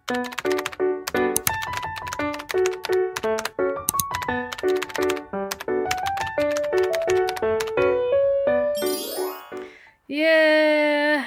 ياه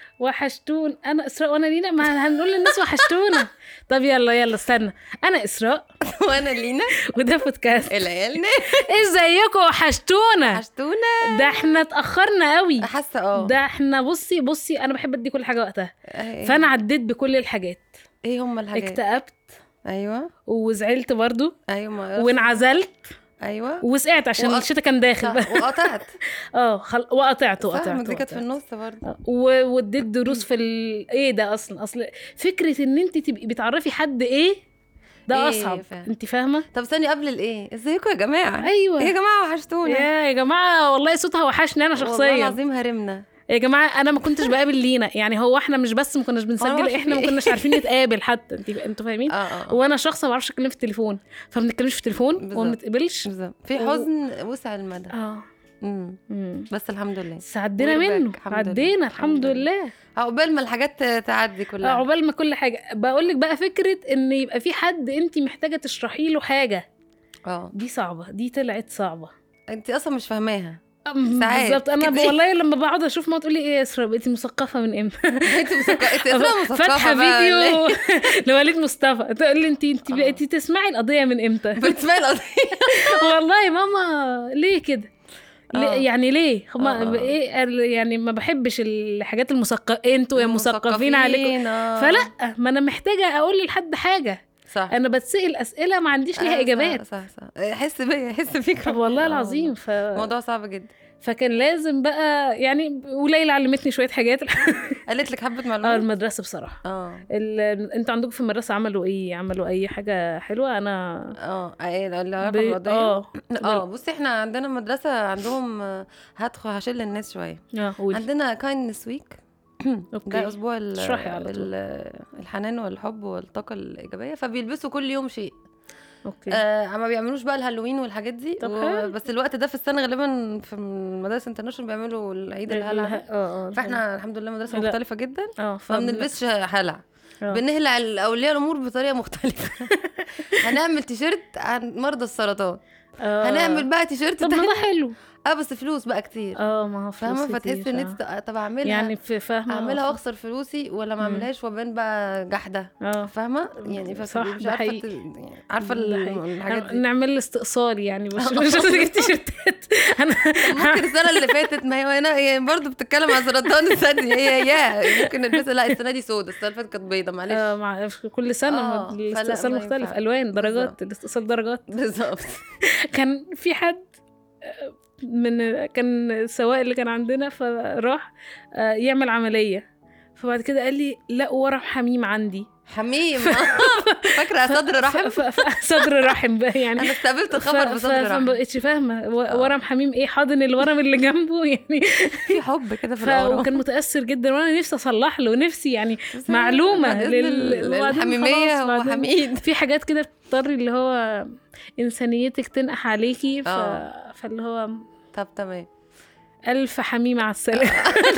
وحشتون انا اسراء وانا لينا ما هنقول للناس وحشتونا طب يلا يلا استنى انا اسراء وانا لينا وده بودكاست العيال ازيكم وحشتونا عشتونا ده احنا اتاخرنا قوي حاسه اه ده احنا بصي بصي انا بحب ادي كل حاجه وقتها إيه- فانا عديت بكل الحاجات ايه هم الحاجات اكتئبت ايوه وزعلت برضو ايوه ما وانعزلت ايوه وسقعت عشان وقط- الشتا كان داخل صح، بقى وقطعت اه خل... وقطعت صح وقطعت ما دي كانت في وقطعت. النص برضه و- واديت دروس في ال... ايه ده اصلا اصل فكره ان انت تبقي بتعرفي حد ايه ده إيه اصعب فعلا. انت فاهمه طب ثانية قبل الايه ازيكم يا جماعه ايوه إيه يا جماعه وحشتونا يا يا جماعه والله صوتها وحشني انا والله شخصيا العظيم هرمنا يا جماعه انا ما كنتش بقابل لينا يعني هو احنا مش بس ما كناش بنسجل معرفش احنا ما في إيه. كناش عارفين نتقابل حتى انت انتوا فاهمين اه اه وانا شخص ما بعرفش اتكلم في التليفون فما بنتكلمش في التليفون وما بالظبط. بنتقابلش بالظبط في و- حزن وسع المدى اه امم مم. بس الحمد لله بس عدينا We're back. منه الحمد لله. عدينا الحمد الحمد لله. لله عقبال ما الحاجات تعدي آه، كلها عقبال ما كل حاجه بقول لك بقى فكره ان يبقى في حد انت محتاجه تشرحي له حاجه اه دي صعبه دي طلعت صعبه انت اصلا مش فاهماها أم، ساعات بالظبط انا كتير. والله لما بقعد اشوف ما تقولي ايه يا اسراء بقيتي مثقفه من امتى انت مثقفه انت اسمها مثقفه فاتحه بقى ولا إيه؟ فيديو لوليد مصطفى تقول لي انت انت آه. بقيتي تسمعي القضيه من امتى بتسمعي القضيه والله ماما ليه كده ليه آه. يعني ليه هما آه، آه. ايه ال- يعني ما بحبش الحاجات المثقفه انتوا يا مثقفين عليكم آه. فلا ما انا محتاجه اقول لحد حاجه صح انا بتسال اسئله ما عنديش آه، ليها صح، اجابات صح صح حس بيا حس فيك طب والله آه، العظيم ف... موضوع صعب جدا فكان لازم بقى يعني وليلى علمتني شويه حاجات قالت لك حبه اه معلومات المدرسه بصراحه اه ال... انتوا عندكم في المدرسه عملوا ايه عملوا اي حاجه حلوه انا اه ايه اللي علاقه ب... بالقضيه اه اه بصي احنا عندنا مدرسه عندهم آه، هدخل هشيل الناس شويه اه قولي عندنا كايندنس ويك ده اوكي اسبوع ال- اشرحي على طول. ال- الحنان والحب والطاقه الايجابيه فبيلبسوا كل يوم شيء اوكي آه ما بيعملوش بقى الهالوين والحاجات دي طب و... حلو. بس الوقت ده في السنه غالبا في المدارس انترناشونال بيعملوا العيد الهلع ده. اه اه فاحنا الحمد لله مدرسه لا. مختلفه جدا اه فما بنلبسش هلع آه. بنهلع اولياء الامور بطريقه مختلفه هنعمل تيشيرت عن مرضى السرطان آه. هنعمل بقى تيشيرت طب ما تاني ده حلو اه بس فلوس بقى كتير اه ما هو فلوس فاهمه كتير، فتحس ان آه. انت طب اعملها يعني في فاهمه اعملها واخسر فلوسي ولا ما مم. اعملهاش وابان بقى جحده اه فاهمه يعني فت- صح، مش ده عارفه حقيقي. ت- يعني عارفه ده ال- حقيقي. الحاجات دي نعمل استئصال يعني مش مش لازم نجيب تيشيرتات انا ممكن السنه اللي فاتت ما هي هنا هي برضه بتتكلم عن سرطان الثدي هي يا ممكن نلبسها لا السنه دي سودا السنه اللي فاتت كانت بيضه معلش آه مع في كل سنه آه، ما- فلا، الاستئصال ما مختلف ينفعش. الوان درجات بالظبط. الاستئصال درجات بالظبط كان في حد آه، من كان السواق اللي كان عندنا فراح آه، يعمل عمليه فبعد كده قال لي لا ورم حميم عندي حميم فاكره صدر رحم ف- ف- صدر رحم بقى يعني انا استقبلت ف- الخبر ف- بصدر فما رحم بقتش فاهمه و- آه. ورم حميم ايه حاضن الورم اللي جنبه يعني في حب كده في ف... الاورام وكان متاثر جدا وانا نفسي اصلح له نفسي يعني بس معلومة بعد إذن لل- ال- وبعدين الحميميه خلاص، هو بعدين- حميد في حاجات كده بتضطري اللي هو انسانيتك تنقح عليكي ف... آه. فاللي هو طب تمام الف حميم على السلامه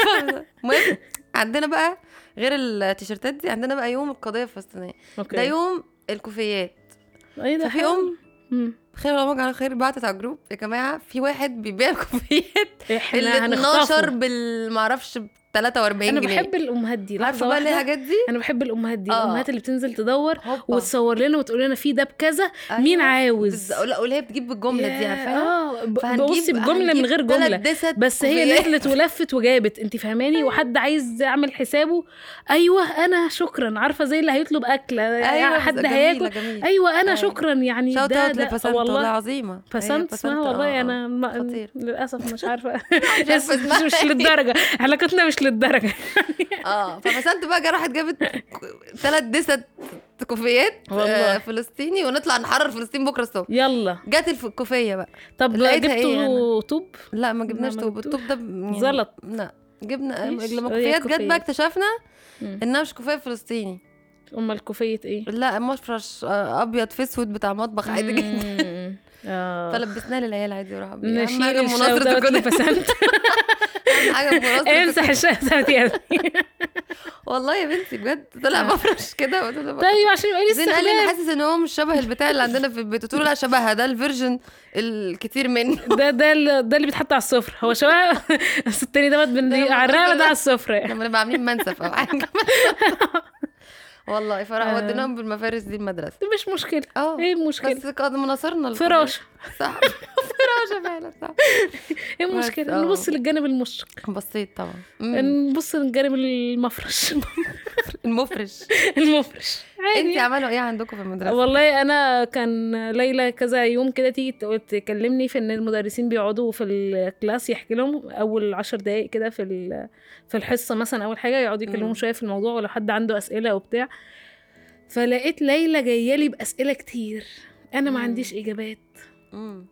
المهم عندنا بقى غير التيشيرتات دي عندنا بقى يوم القضيه الفلسطينيه اوكي ده يوم الكوفيات ايه ده ففي حلو. ام مم. خير الله على خير بعتت على الجروب يا جماعه في واحد بيبيع كوفيات احنا ال 12 هنخطفه بالمعرفش ب 43 انا جنيه بحب الامهات دي لحظه عارفه بقى ليه واحده الحاجات دي انا بحب الامهات دي آه. الامهات اللي بتنزل تدور هوبا. وتصور لنا وتقول لنا في ده بكذا مين أيوة. عاوز بالظ- لا واللي هي بتجيب بالجمله دي يا- عارفاها اه ب- فهنجيب- بصي بجمله من هنجيب غير تلات جمله دست بس هي كوفيات. نزلت ولفت وجابت انت فاهماني وحد عايز يعمل حسابه ايوه انا شكرا عارفه زي اللي هيطلب اكل ايوه حد جميلة هياكل جميلة. ايوه انا أيوة. شكرا يعني شوت ده اوت ده لبسنت والله والله عظيمه هي بسنت اسمها بسنت، والله آه، انا ما خطير. للاسف مش عارفه عارفة مش, اسمها مش إيه. للدرجه علاقتنا مش للدرجه اه فبسنت بقى جا راحت جابت ثلاث دست كوفيات والله. آه، فلسطيني ونطلع نحرر فلسطين بكره الصبح يلا جت الف- الكوفيه بقى طب لقيتها إيه جبتوا طوب لا ما جبناش ما توب جبتوش. التوب ده ب- يعني زلط. لا جبنا مفيش. لما هي كوفيات جت كوفيات. بقى اكتشفنا مم. انها مش كوفيه فلسطيني امال الكوفيه ايه لا مفرش آه، ابيض في اسود بتاع مطبخ عادي جدا مم. اه فلبسناه للعيال عادي وراح بيه. أهم نشيل حاجة الشوت مناصرة اوت الكل- لبسنت اهم حاجه بمناسبه امسح الشهادات يا ابني والله يا بنتي بجد طلع مفرش كده وطلع مفرش. طيب عشان يبقى لي زين قال لي انا استخدام حاسس ان هو مش شبه البتاع اللي عندنا في البيت قلت له لا شبهها ده الفيرجن الكتير منه ده ده ال- ده اللي بيتحط على السفره هو شبه بس التاني دوت بن- ده على الرقبه ده لا. على السفره يعني. لما نبقى عاملين منسف او حاجه والله فراح آه. وديناهم بالمفارس دي المدرسه مش مشكله اه ايه المشكله بس قد مناصرنا القضية. فراشه صح فراشه فعلا صح ايه بس، المشكله آه. نبص للجانب المشرق بصيت طبعا مم. نبص للجانب المفرش المفرش المفرش انت عادي عملوا ايه عندكم في المدرسه والله انا كان ليلى كذا يوم كده تيجي تقول- تكلمني في ان المدرسين بيقعدوا في الكلاس يحكي لهم اول عشر دقايق كده في ال- في الحصه مثلا اول حاجه يقعدوا مم. يكلموا شويه في الموضوع ولو حد عنده اسئله وبتاع فلقيت ليلى جايه لي باسئله كتير انا ما مم. عنديش اجابات مم.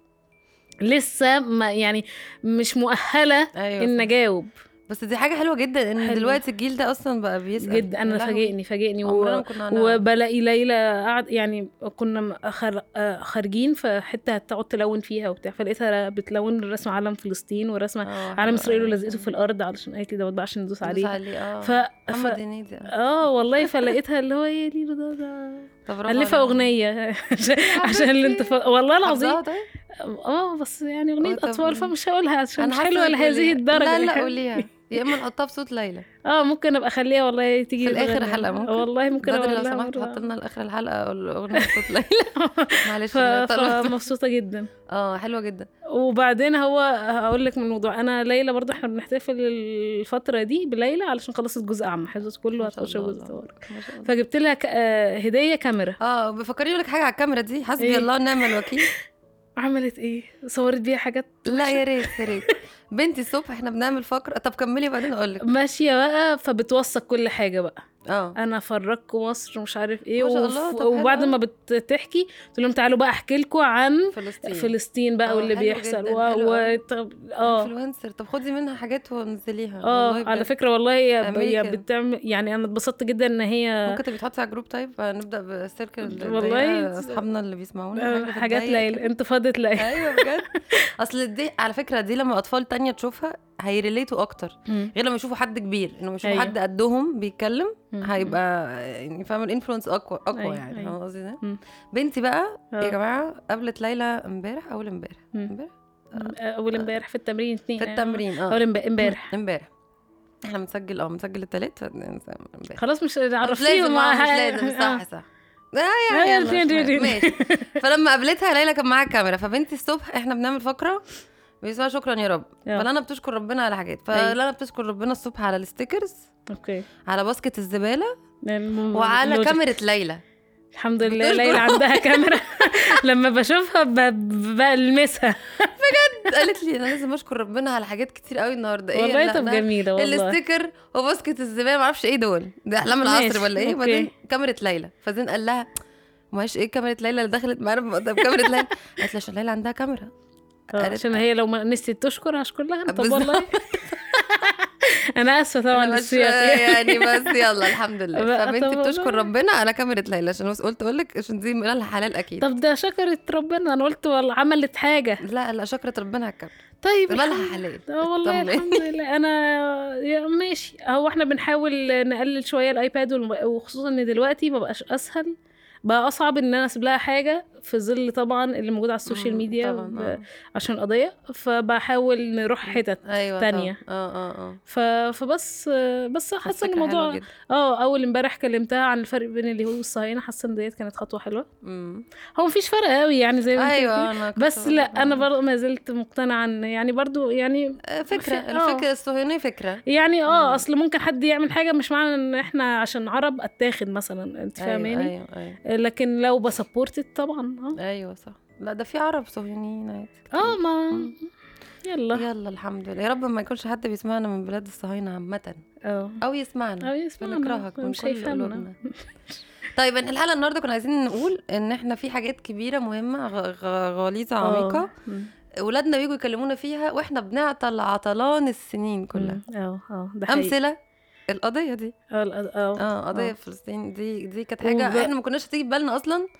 لسه ما يعني مش مؤهله ايوه ان صح. اجاوب بس دي حاجه حلوه جدا ان حلوة. دلوقتي الجيل ده اصلا بقى بيسال جدا انا يا لهوي. فاجئني فاجئني عمرنا ما و... كنا هنعرف. وبلاقي ليلى قعد يعني كنا م- خر... آه، خارجين في حته هتقعد تلون فيها وبتاع فلقيتها بتلون رسم علم فلسطين ورسمه آه، علم حلوة اسرائيل أوي. ولزقته في الارض علشان قالت لي دوت بقى عشان ندوس ندوس عليه عليه اه ف... محمد ف... هنيدي آه. اه والله فلقيتها اللي هو ايه ليلو ده, ده طب برافو الفها عليك. اغنيه عشان- عشان الانتفاضه والله العظيم حافظاها طيب اه بس يعني اغنيه طب- اطفال فمش هقولها عشان انا مش حاسة حلوه إنك لهذه قوليها. الدرجه لا لا يعني. قوليها يا اما نحطها بصوت ليلى اه ممكن ابقى اخليها والله تيجي في الآخر تغني. حلقة ممكن؟ والله ممكن بدري أقول لو لها سمحت مرة. حط لنا لاخر الحلقه الاغنيه بصوت ليلى معلش ف... أنا طلعت- فمبسوطه جدا اه حلوه جدا وبعدين هو هقول لك من الموضوع انا ليلى برضه احنا بنحتفل الفتره دي بليلى علشان خلصت جزء عام حفظت كله ما شاء هتخش الله جزء الله. طوارئ ما شاء الله. فجبت لها ك... آه، هديه كاميرا اه بفكرني لك حاجه على الكاميرا دي حسبي إيه؟ الله ونعم الوكيل عملت ايه صورت بيها حاجات لا يا ريت يا ريت بنتي الصبح احنا بنعمل فقره طب كملي بعدين اقول لك ماشيه بقى فبتوثق كل حاجه بقى اه انا فرجكم مصر مش عارف ايه ما شاء الله، وف- طب حلو وبعد أوي. ما بتحكي تقول لهم تعالوا بقى احكي لكم عن فلسطين فلسطين بقى آه، واللي حلو بيحصل جداً، و... حلو و... أوي. طب- اه انفلونسر طب خدي منها حاجات ونزليها اه والله على بجد. فكره والله هي اعملي هي كده. بتعمل يعني انا اتبسطت جدا ان هي ممكن تبقي تحطي على الجروب طيب نبدا بالسيركل والله والله اصحابنا اللي بيسمعونا آه، حاجة حاجات بتضايق ليلى كده. انتفاضه ليلى ايوه بجد اصل دي على فكره دي لما اطفال تانية تشوفها هيريليتوا اكتر مم. غير لما يشوفوا حد كبير انه يشوفوا أيوة. حد قدهم بيتكلم مم. هيبقى يعني فاهم الانفلونس اقوى اقوى أيوة، يعني أيوة. فاهم قصدي ده مم. بنتي بقى يا آه. جماعه قابلت ليلى امبارح اول امبارح مم. امبارح اول امبارح في التمرين اتنين في التمرين اه اول امب- امبارح امبارح احنا بنسجل اه بنسجل التلات امبارح خلاص مش مش لازم عرفتيهم آه، مش مع- لازم آه. صح صح اه آه، يا دي- دي- يلا دي. مش ماشي فلما قابلتها ليلى كان معاها كاميرا فبنتي الصبح احنا بنعمل فقره بيسمها شكرا يا رب آه. فلانا بتشكر ربنا على حاجات أيوة. فلانا بتشكر ربنا الصبح على الستيكرز اوكي على باسكت الزباله الم- وعلى اللوجيك. كاميرا ليلى الحمد لله بتشكر ليلى عندها كاميرا لما بشوفها ب- بلمسها قالت لي انا لازم اشكر ربنا على حاجات كتير قوي النهارده ايه والله لا، طب ده جميله والله الستيكر وباسكت الزباله ما اعرفش ايه دول ده احلام ماشي، العصر ولا ايه أوكي. وبعدين كاميرا ليلى فزين قال لها ماش ايه كاميرا ليلى اللي دخلت معانا طب كاميرا ليلى قالت لي عشان ليلى عندها كاميرا آه، قالت- عشان هي لو ما نسيت تشكر هشكر لها أنا. طب بالظبط. والله انا اسفه طبعا أنا مش السياق يعني بس يلا الحمد لله بقى فبنتي طب بتشكر والله. ربنا على كاميرا ليلى عشان بس قلت اقول لك عشان دي مالها حلال اكيد طب ده شكرت ربنا انا قلت والله عملت حاجه لا لا شكرت ربنا على الكاميرا طيب مالها الحمد- حلال اه والله اطمني. الحمد لله انا يا ماشي هو احنا بنحاول نقلل شويه الايباد والم- وخصوصا ان دلوقتي ما بقاش اسهل بقى اصعب ان انا اسيب لها حاجه في ظل طبعا اللي موجود على السوشيال مم، ميديا طبعا ب- آه. عشان القضيه فبحاول نروح حتت ايوه تانية. طبعا. اه اه اه ف... فبس بس حاسه ان فكرة حلوة الموضوع جدا. اه اول امبارح كلمتها عن الفرق بين اليهود والصهاينه حاسه ان ديت كانت خطوه حلوه مم. هو مفيش فرق قوي يعني زي ما انت ايوه قلتي. انا كنت بس بقول لا لك. انا برضه ما زلت مقتنعه ان يعني برضو يعني آه، فكره في- آه. الفكره الصهيونيه فكره يعني اه مم. اصل ممكن حد يعمل حاجه مش معنى ان احنا عشان عرب اتاخد مثلا انت فاهماني ايوه ايوه ايوه لكن لو بسبورتد طبعا اه ايوه صح لا ده في عرب صهيونيين عادي اه ما مم. يلا يلا الحمد لله يا رب ما يكونش حد بيسمعنا من بلاد الصهاينه عامه اه او يسمعنا او يسمعنا بنكرهك من مش كل هيفهمنا قلوبنا. طيب إن الحلقه النهارده كنا عايزين نقول ان احنا في حاجات كبيره مهمه غ- غ- غليظه عميقه آه. مم. اولادنا بيجوا يكلمونا فيها واحنا بنعطل عطلان السنين كلها مم. اه اه ده حقيقي. امثله القضيه دي اه الأ- اه اه قضيه آه. فلسطين دي دي كانت حاجه وب- احنا ما كناش هتيجي في بالنا اصلا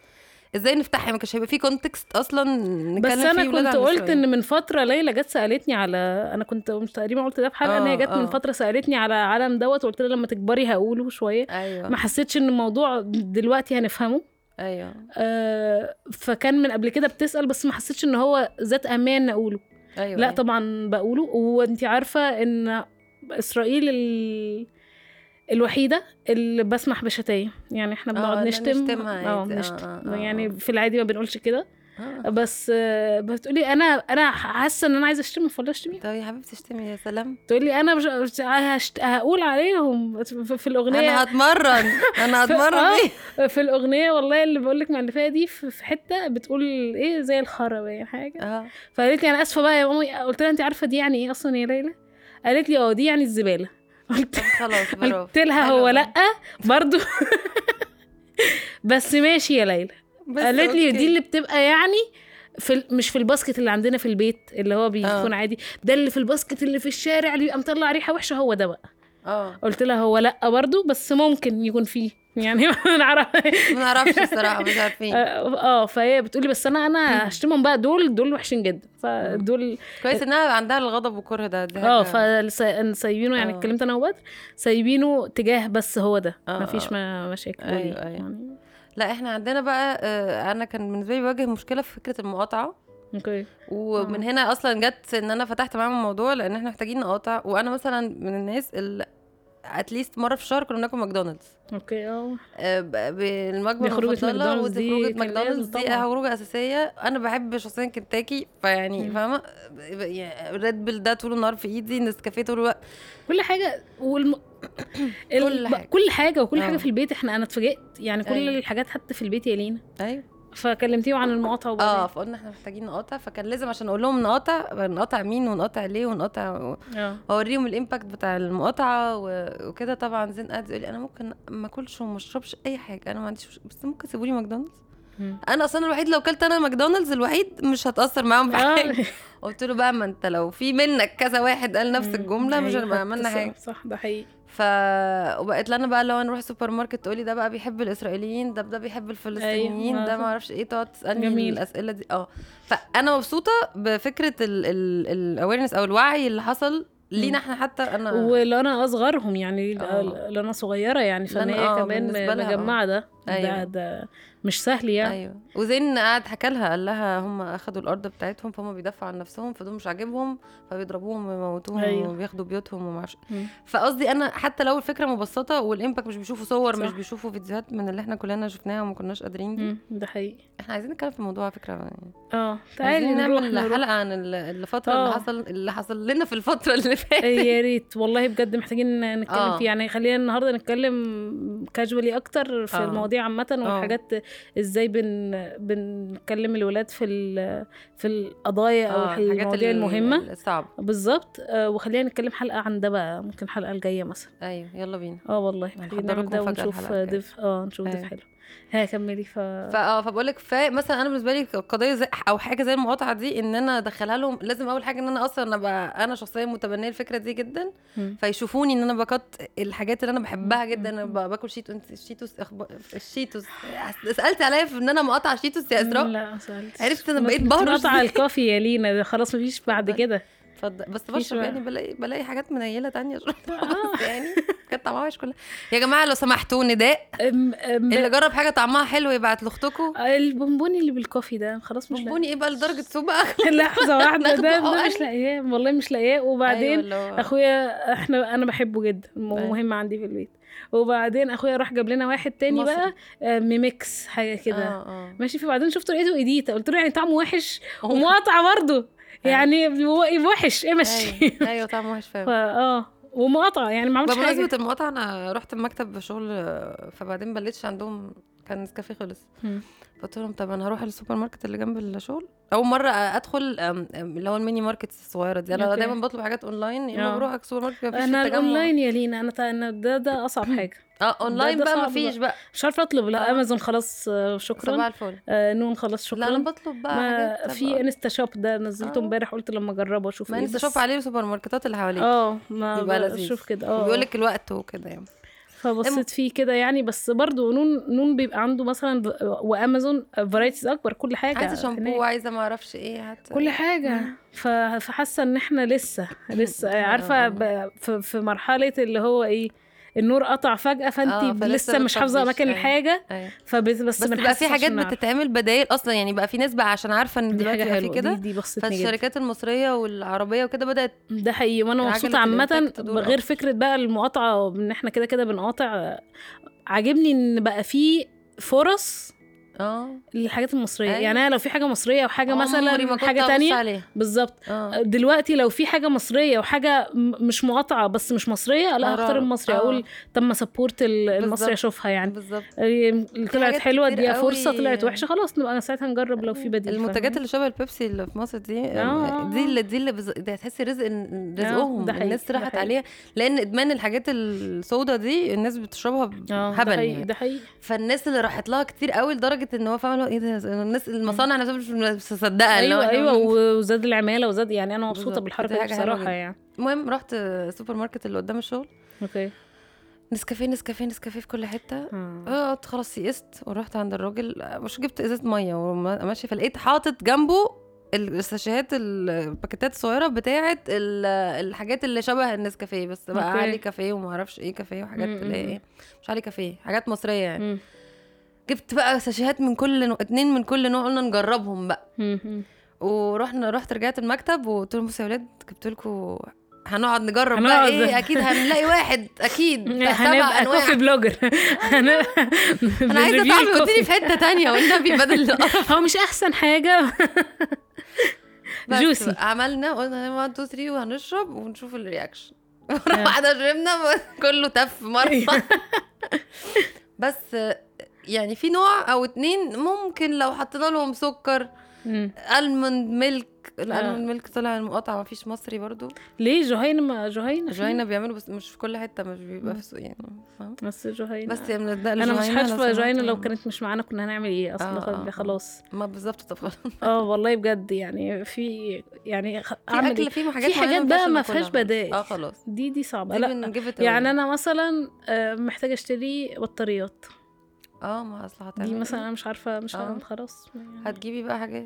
ازاي نفتحها ما كانش هيبقى في كونتكست اصلا نتكلم بس انا فيه ولاد كنت عن قلت إسرائيل. ان من فتره ليلى جت سالتني على انا كنت مش تقريبا قلت ده في حلقه ان هي آه، جت من آه. فتره سالتني على علم دوت وقلت لها لما تكبري هقوله شويه ايوه ما حسيتش ان الموضوع دلوقتي هنفهمه ايوه آه فكان من قبل كده بتسال بس ما حسيتش ان هو ذات امان اقوله ايوه لا أيوة. طبعا بقوله وانت عارفه ان اسرائيل ال... الوحيده اللي بسمح بشتايم يعني احنا آه، بنقعد لا، نشتم نشتم عادي. اه آه، نشتم آه، آه، يعني آه. في العادي ما بنقولش كده آه. بس آه، بتقولي انا انا حاسه ان انا عايزه اشتم فلا اشتمي طب يا حبيبتي اشتمي يا سلام تقولي انا مش مش- هشت... هقول عليهم في, في الاغنيه انا هتمرن انا في- هتمرن آه، بيه في الاغنيه والله اللي بقول لك مألفاها دي في في حته بتقول ايه زي الخرا باين حاجه اه فقالت لي انا اسفه بقى يا مامي قلت لها انت عارفه دي يعني ايه اصلا يا ليلى قالت لي اه دي يعني الزباله قلت طب خلاص برافو قلت لها حلو هو ده. لا برضو بس ماشي يا ليلى بس قالت لي أوكي. دي اللي بتبقى يعني في ال- مش في الباسكت اللي عندنا في البيت اللي هو بيكون آه. عادي ده اللي في الباسكت اللي في الشارع اللي بيبقى مطلع ريحه وحشه هو ده بقى اه قلت لها هو لا برضو بس ممكن يكون فيه يعني ما نعرف ما نعرفش الصراحه مش عارفين اه فهي بتقولي بس انا انا هشتمهم بقى دول دول وحشين جدا فدول كويس انها عندها الغضب والكره ده دي اه حاجة- فسايبينه يعني آه. اتكلمت انا وبدر سايبينه تجاه بس هو ده آه، مفيش آه. ما مشاكل أيوة، ليه أيوة. يعني لا احنا عندنا بقى آه، انا كان بالنسبه لي بواجه مشكله في فكره المقاطعه اوكي ومن هنا اصلا جت ان انا فتحت معاهم الموضوع لان احنا محتاجين نقاطع وانا مثلا من الناس اللي اتليست مره في الشهر كنا بناكل ماكدونالدز اوكي اه آه، ب- بالوجبه دي خروجة المفضله ماكدونالدز ودي دي خروجه كان ماكدونالدز لازم دي طبعاً. خروجه اساسيه انا بحب شخصيا كنتاكي فيعني مم. فاهمه ريد بيل ده طول النهار في ايدي نسكافيه طول الوقت كل حاجه والم... كل ال- حاجة. كل حاجه وكل آه. حاجه في البيت احنا انا اتفاجئت يعني كل أيوة. الحاجات حتى في البيت يا لينا ايوه فكلمتيهم عن المقاطعه وبعدين اه فقلنا احنا محتاجين نقاطع فكان لازم عشان اقول لهم نقاطع نقاطع مين ونقاطع ليه ونقاطع اه اوريهم الامباكت بتاع المقاطعه و- وكده طبعا زين قاعد يقول لي انا ممكن ما اكلش وما اشربش اي حاجه انا ما عنديش مش... بس ممكن تسيبوا لي ماكدونالدز مم. انا اصلا الوحيد لو كلت انا ماكدونالدز الوحيد مش هتاثر معاهم في حاجه اه قلت له بقى ما انت لو في منك كذا واحد قال نفس مم. الجمله مش أيوة، هنبقى حتى عملنا صح- حاجه صح ده حقيقي ف وبقت لنا بقى لو نروح سوبر ماركت تقولي ده بقى بيحب الاسرائيليين ده ده بيحب الفلسطينيين أيوة، ده صح. ما اعرفش ايه تقعد تسالني جميل. الاسئله دي اه فانا مبسوطه بفكره الاويرنس او الوعي اللي حصل لينا احنا حتى انا واللي انا اصغرهم يعني آه. اللي انا صغيره يعني اللي أنا- فان هي آه، كمان بالنسبة لها، آه. مجمعه ده أيوة. ده ده مش سهل يعني ايوه وزين قعد حكى لها قال لها هم اخدوا الارض بتاعتهم فهم بيدافعوا عن نفسهم فدول مش عاجبهم فبيضربوهم ويموتوهم أيوة. وبياخدوا بيوتهم وما اعرفش مم. فقصدي انا حتى لو الفكره مبسطه والامباكت مش بيشوفوا صور مش صح. بيشوفوا فيديوهات من اللي احنا كلنا شفناها وما كناش قادرين دي مم. ده حقيقي احنا عايزين نتكلم في الموضوع على فكره يعني اه تعالي عايزين نروح نعمل نروح. حلقه عن ال- الفتره اللي آه. حصل اللي حصل لنا في الفتره اللي فاتت يا ريت والله بجد محتاجين نتكلم آه. فيه يعني خلينا النهارده نتكلم كاجوالي اكتر في آه. المواضيع عامه والحاجات ازاي بن بنكلم الولاد في ال- في القضايا او آه، الحاجات المواضيع ال- المهمه الصعبه بالظبط آه، وخلينا نتكلم حلقه عن ده بقى ممكن الحلقه الجايه مثلا ايوه يلا بينا اه والله محتاجين هنحضر نعمل لكم ده مفاجأة ونشوف الحلقة الجاية. ضيف اه نشوف ضيف أيوة. حلو ها كملي ف فاه فبقول لك ف... مثلا انا بالنسبه لي قضيه زي او حاجه زي المقاطعه دي ان انا ادخلها لهم لازم اول حاجه ان انا اصلا ابقى انا شخصيا متبنيه الفكره دي جدا مم. فيشوفوني ان انا بقط الحاجات اللي انا بحبها جدا انا مم. ب- باكل شيتوس انت الشيتوس أخب... الشيتوس سالت عليا في ان انا مقاطعه شيتوس يا اسراء لا ما سألتش. عرفت أنا ما بقيت انت بهرش مقطعة إزاي. الكافي يا لينا ده خلاص مفيش بعد اتفضل. كده اتفضل بس في بشرب شوية. يعني بلاقي بلاقي حاجات منيله تانية اشرب آه. يعني كانت طعمها وحش كلها يا جماعه لو سمحتوا نداء أم- أم- اللي جرب حاجه طعمها حلو يبعت لاختكم البونبوني اللي بالكافي ده خلاص مش بونبوني ايه بقى لدرجه سوء بقى لاقية. لحظة واحدة ناخده ده, ده حقن. مش لاقياه والله مش لاقياه وبعدين أيوة اللي هو- اخويا احنا انا بحبه جدا م- أيوة. مهم عندي في البيت وبعدين اخويا راح جاب لنا واحد تاني مصري. بقى آه، ميمكس حاجة كده اه اه ماشي فبعدين شفته لقيته ايديتا قلت له يعني طعمه وحش ومقاطعة برضه يعني و- وحش ايه مشي ايوه ايوه طعمه وحش فعلا فا اه ومقاطعة يعني ما عملتش حاجة بمناسبة المقاطعة أنا رحت المكتب بشغل آه، فبعدين بليتش عندهم كان نسكافيه خلص مم. فقلت لهم طب أنا هروح السوبر ماركت اللي جنب الشغل أول مرة أدخل آم، آم، اللي هو الميني ماركت الصغيرة دي أنا أوكي. دايما بطلب حاجات أونلاين يا إما آه. بروح السوبر ماركت مفيش في انا التجمع الاونلاين يا لينا انا تع- أنا ده ده اصعب حاجه اه أونلاين ده بقى صعب مفيش بقى مش عارفه اطلب لا آه. امازون خلاص آه، صباح شكرا الفل آه نون خلاص لا أنا شكرا بطلب بقى ما حاجات في بقى. انستا شوب ده نزلته آه. امبارح قلت لما اجربه اشوف ما ايه انت بس- شوف عليه السوبر ماركتات اللي حواليك اه ما يبقى لذيذ شوف كده اه بيقول لك الوقت وكده يعني فبصيت فيه كده يعني بس برضو نون نون بيبقى عنده مثلا ف- وامازون فرايتيز اكبر كل حاجه عايزه هناك. شامبو عايزه ما اعرفش ايه هات كل حاجه ف- فحاسه ان احنا لسه لسه عارفه ب- في في مرحله اللي هو ايه النور قطع فجاه آه، فانت فلسه لسه مش حافظه بتطبش. اماكن أيوة. الحاجه أيوة. فبس بس بقى في حاجات بتتعمل بدايل اصلا يعني بقى في ناس بقى عشان عارفه ان دي دلوقتي حاجه بقى في حلوه كده دي, دي بسطتني جدا فالشركات المصريه والعربيه وكده بدات ده حقيقي وانا عجلة مبسوطه عامه الإنتاج تدور غير أكتر. فكره بقى المقاطعه ان احنا كده كده بنقاطع عاجبني ان بقى في فرص اه للحاجات المصريه أيوة. يعني انا لو في حاجه مصريه وحاجه عمري ما مثلا كنت حاجه أبص تانية عليها بالظبط اه دلوقتي لو في حاجه مصريه وحاجه م- مش مقاطعه بس مش مصريه لا قرار. هختار المصري آه. اقول طب ما سبورت ال- بالظبط. المصري اشوفها يعني بالظبط اللي طلعت حاجات حلوه كتير اديها فرصه قوي. طلعت وحشه خلاص نبقى ساعتها نجرب لو في بديل المنتجات فاهمة؟ اللي شبه البيبسي اللي في مصر دي آه. دي اللي دي اللي بز... ده تحسي رزق رزقهم ده حقيقي، الناس ده راحت حقيقي. عليها لان ادمان الحاجات السودا دي الناس بتشربها اه ده هبل حقيقي يعني ده حقيقي فالناس اللي راحت لها كتير قوي لدرجه ان هو فاهم اللي هو ايه ده الناس المصانع نفسها مش مش مصدقه اللي هو ايوه إحنا ايوه بن- وزاد العماله وزاد يعني انا مبسوطه بالظبط. بالحركه دي دي حاجة حلوة بصراحه جدا. يعني المهم رحت السوبر ماركت اللي قدام الشغل اوكي نسكافيه نسكافيه نسكافيه في كل حته آه. اه قلت خلاص يئست ورحت عند الراجل مش جبت ازازه ميه وماشي فلقيت حاطط جنبه الساشيهات الباكيتات الصغيره بتاعه ال- الحاجات اللي شبه النسكافيه بس بقى أوكي. علي كافيه وما اعرفش ايه كافيه وحاجات م- اللي هي م- ايه مش علي كافيه حاجات مصريه يعني مم. جبت بقى ساشيهات من كل نوع اتنين من كل نوع قلنا نجربهم بقى مم. مم. ورحنا رحت رجعت المكتب وقلت لهم بصوا يا ولاد جبت لكم هنقعد نجرب هنقعد. بقى ايه اكيد هنلاقي واحد اكيد بتاع سبع هنبقى انواع كوفي بلوجر انا انا عايزه طعم وديني في حته تانية والنبي بدل القرف هو مش احسن حاجه بس جوسي. بقى عملنا قلنا 1 2 3 وهنشرب ونشوف الرياكشن بعد شربنا كله تف مره بس يعني في نوع او اتنين ممكن لو حطينا لهم سكر مم. الموند ميلك الالموند آه. ميلك طلع المقاطعه ما فيش مصري برضو ليه جهينة ما جهينة جهينة بيعملوا بس مش في كل حته مش بيبقى في السوق يعني فاهم بس جهينة بس من الدق انا مش لجهينة لو عارفه جهينة سمحت. لو كانت مش معانا كنا هنعمل ايه اصلا آه، خ- آه، آه. خلاص ما بالظبط طب خلاص. اه والله بجد يعني في يعني خ- في اعمل اكل إيه؟ في حاجات في معينة حاجات بقى ينفعش ما فيهاش ناكلها. بدائل. اه خلاص دي دي صعبه دي لا بنجيب it يعني away. انا مثلا آه، محتاجه اشتري بطاريات اه ما اصل هتعمل دي إيه؟ مثلا انا مش عارفه مش آه. عارفة خلاص يعني. هتجيبي بقى حاجات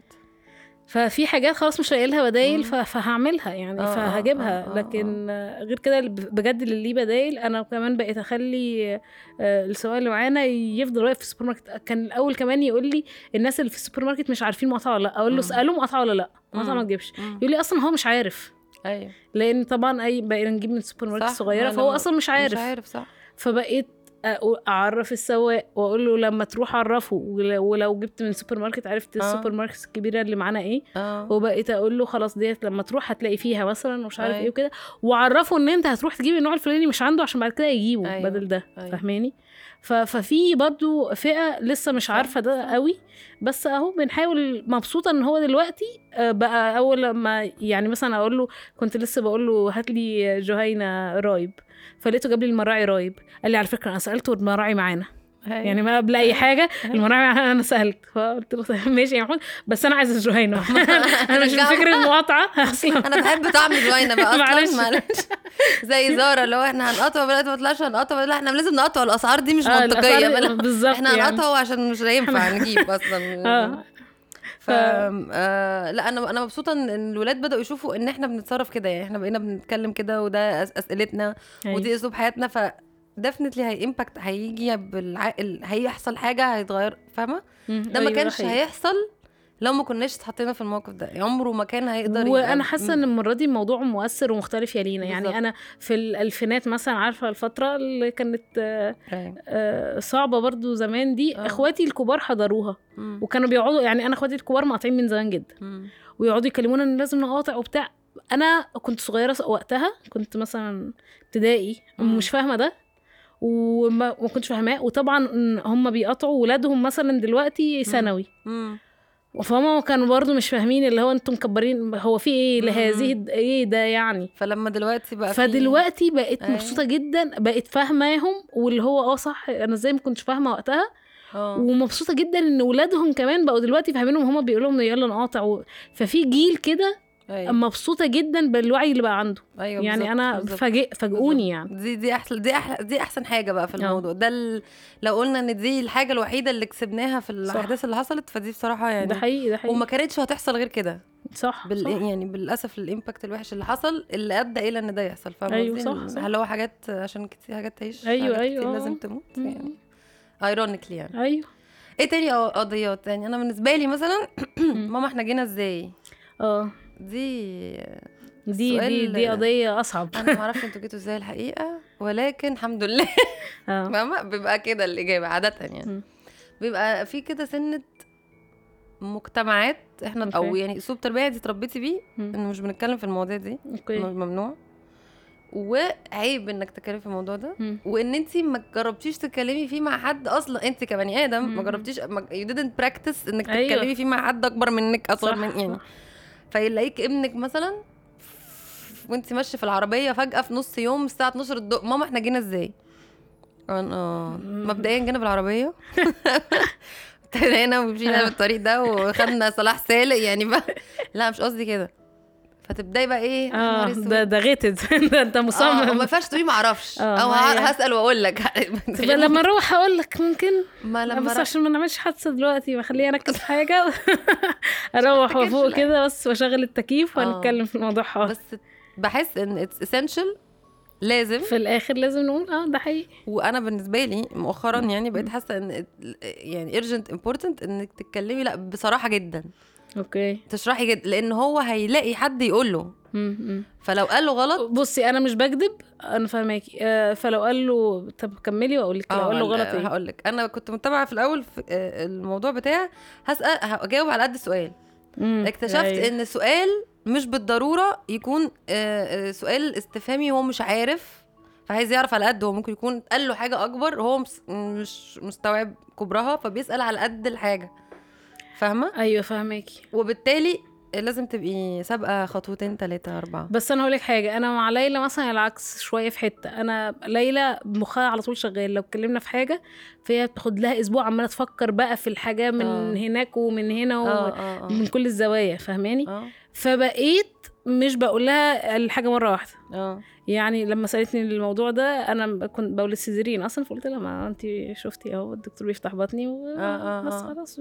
ففي حاجات خلاص مش لاقي لها بدايل مم. ف- فهعملها يعني آه، آه، فهجيبها آه، آه، لكن آه، غير كده ب- بجد اللي ليه بدايل انا كمان بقيت اخلي آه، السواق اللي معانا يفضل واقف في السوبر ماركت كان الاول كمان يقول لي الناس اللي في السوبر ماركت مش عارفين مقاطعه ولا لا اقول له مم. اساله مقاطعه ولا لا مقاطعه مم. ما تجيبش مم. يقول لي اصلا هو مش عارف ايوه لان طبعا اي بقينا نجيب من السوبر ماركت صح، الصغيره ما فهو لما- اصلا مش عارف مش عارف صح فبقيت أقو- اعرف السواق واقول له لما تروح عرفه ول- ولو جبت من السوبر ماركت عرفت آه. السوبر ماركت الكبيره اللي معانا ايه اه وبقيت اقول له خلاص ديت لما تروح هتلاقي فيها مثلا ومش عارف أيوة. ايه وكده وعرفه ان انت هتروح تجيب النوع الفلاني مش عنده عشان بعد كده يجيبه أيوة. بدل ده أيوة. فاهماني ف- ففي برضو فئه لسه مش صح، عارفه ده صح. قوي بس اهو بنحاول مبسوطه ان هو دلوقتي آه، بقى اول لما يعني مثلا اقول له كنت لسه بقول له هات لي جهينه رايب فلقيته جاب لي المراعي رايب قال لي على فكره انا سالته المراعي معانا يعني ما قبل اي حاجه المراعي معانا انا سالت فقلت له طيب ماشي يا محمود بس انا عايزه الجهينه انا مش رجعه. فكره مقاطعه اصلا انا بحب طعم الجوينه بقى معلش. اصلا معلش زي زارا اللي هو احنا هنقطع بلاد ما طلعش هنقطع لا احنا لازم نقطع الاسعار دي مش آه، منطقيه الأسعار بلا- بالظبط احنا يعني. هنقطعه عشان مش هينفع نجيب اصلا اه ف آه لا انا انا مبسوطه ان إن الولاد بداوا يشوفوا ان احنا بنتصرف كده يعني احنا بقينا بنتكلم كده وده أس- اسئلتنا أيوة. ودي اسلوب حياتنا ف ديفنتلي هي امباكت هيجي بالعقل هيحصل حاجه هيتغير فاهمه مم، ده ما أيوة، كانش حقيقي. هيحصل لو ما كناش اتحطينا في الموقف ده عمره ما كان هيقدر وانا يبقى- حاسه ان المره دي الموضوع مؤثر ومختلف يا لينا يعني بالظبط. انا في الالفينات مثلا عارفه الفتره اللي كانت آه، أيوة. آه، صعبه برضو زمان دي آه. اخواتي الكبار حضروها مم. وكانوا بيقعدوا يعني انا اخواتي الكبار مقاطعين من زمان جدا مم. ويقعدوا يكلمونا ان لازم نقاطع وبتاع انا كنت صغيره وقتها كنت مثلا ابتدائي مم. مش فاهمه ده وما ما كنتش فاهماه وطبعا هم بيقاطعوا ولادهم مثلا دلوقتي ثانوي مم. فهم كانوا برضو مش فاهمين اللي هو انتم مكبرين هو في ايه مم. لهذه الد- ايه ده يعني فلما دلوقتي بقى في- فدلوقتي بقيت أيوة. مبسوطه جدا بقيت فاهماهم واللي هو اه صح انا ازاي ما كنتش فاهمه وقتها اه ومبسوطه جدا ان ولادهم كمان بقوا دلوقتي فاهمينهم هما بيقولوا لهم يلا نقاطع و... ففي جيل كده أيوة. مبسوطه جدا بالوعي اللي بقى عنده ايوه يعني بالظبط، انا بالظبط. فاجئ فاجئوني يعني دي دي احسن دي أحلى دي احسن حاجه بقى في آه. الموضوع ده ال... لو قلنا ان دي الحاجه الوحيده اللي كسبناها في الاحداث اللي حصلت فدي بصراحه يعني ده حقيقي ده حقيقي وما كانتش هتحصل غير كده صح, بال... صح. يعني بالاسف الامباكت الوحش اللي حصل اللي ادى الى ان ده يحصل فاهم أيوة، قصدي؟ صح، صح. اللي هو حاجات عشان كتير حاجات تعيش أيوة، حاجات أيوة، كتير آه. لازم تموت مم. يعني ايرونيكلي يعني ايوه ايه تاني قض- قضيات يعني انا بالنسبه لي مثلا ماما احنا جينا ازاي اه دي دي دي سؤال- دي قضيه اصعب انا ما اعرفش انتوا جيتوا ازاي الحقيقه ولكن الحمد لله اه فاهمة بيبقى كده الإجابة عادة يعني مم. بيبقى في كده سنة مجتمعات احنا او أوكي. يعني اسلوب تربيه دي اتربيتي بيه مم. انه مش بنتكلم في المواضيع دي اوكي ممنوع وعيب انك تتكلمي في الموضوع ده مم. وان انت ما جربتيش تتكلمي فيه مع حد اصلا انت كبني ادم ما مم. جربتيش يو didn't براكتس انك أيوة. تتكلمي فيه مع حد اكبر منك اصغر صح، من يعني صح. فيلاقيك ابنك مثلا وانت ماشيه في العربيه فجاه في نص يوم الساعه 12 الضوء ماما احنا جينا ازاي انا مبدئيا جينا بالعربيه ابتدينا ومشينا آه. بالطريق ده وخدنا صلاح سالق يعني بقى لا مش قصدي كده فتبداي بقى ايه يا نهار اه أسود. ده ده غيتد ده انت اه وما مصمم ينفعش تقولي ما اعرفش اه، او ما ه- هي- هسال واقول لك تبقى لما اروح اقول لك ممكن ما لا لما بس ر- عشان ما نعملش حادثه دلوقتي بخليني اركز في حاجه اروح تفتكرش وفوق لا. كده بس واشغل التكييف اه. وهنتكلم في الموضوع حاضر بس بحس ان اتس اسينشال لازم في الاخر لازم نقول اه ده حقيقي وانا بالنسبه لي مؤخرا يعني بقيت حاسه ان it- يعني urgent important انك تتكلمي لا بصراحه جدا اوكي تشرحي جدا لان هو هيلاقي حد يقول له مم، مم. فلو قال له غلط بصي انا مش بكذب انا فاهماكي آه فلو قال له طب كملي واقول لك لو قال له غلط ايه هقول لك انا كنت متابعه في الاول في آه، الموضوع بتاعي هسال هجاوب على قد السؤال مم، اكتشفت أيوة. ان سؤال مش بالضروره يكون آه، آه، سؤال استفهامي هو مش عارف فعايز يعرف على قد هو ممكن يكون قال له حاجه اكبر هو مس- مش مستوعب كبرها فبيسال على قد الحاجه فاهمه ايوه فاهماكي وبالتالي لازم تبقي سابقه خطوتين ثلاثه اربعه بس انا هقول لك حاجه انا مع ليلى مثلا العكس شويه في حته انا ليلى مخها على طول شغال لو اتكلمنا في حاجه فهي بتاخد لها اسبوع عماله تفكر بقى في الحاجه من آه. هناك ومن هنا اه اه ومن كل الزوايا فاهماني اه فبقيت مش بقول لها الحاجه مره واحده اه يعني لما سالتني الموضوع ده انا كنت بولد سيزيرين اصلا فقلت لها ما انت شفتي اهو الدكتور بيفتح بطني آه، آه، وبس آه. خلاص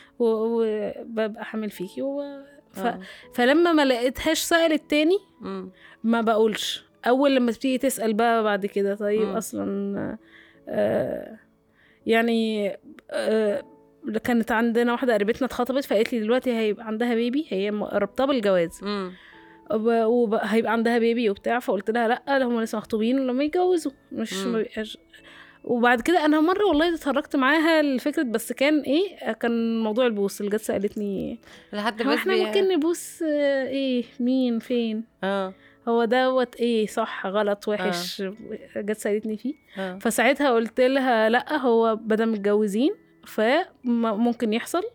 وببقى حامل فيكي و... ف... آه. فلما ما لقيتهاش سالت تاني مم. ما بقولش اول لما تبتدي تسال بقى بعد كده طيب مم. اصلا آه يعني آه كانت عندنا واحده قريبتنا اتخطبت فقالت لي دلوقتي هيبقى عندها بيبي هي م- ربطه بالجواز مم. وب- وهيبقى عندها بيبي وبتاع فقلت لها لا ده هم لسه مخطوبين ولما يتجوزوا مش مم. ما بيبقاش وبعد كده انا مره والله اتفرجت معاها الفكره بس كان ايه كان موضوع البوس اللي جت سالتني لحد هو بس احنا بي- ممكن نبوس آه، ايه مين فين اه هو دوت ايه صح غلط وحش جت سالتني فيه اه فساعتها قلت لها لا هو بدل متجوزين فممكن يحصل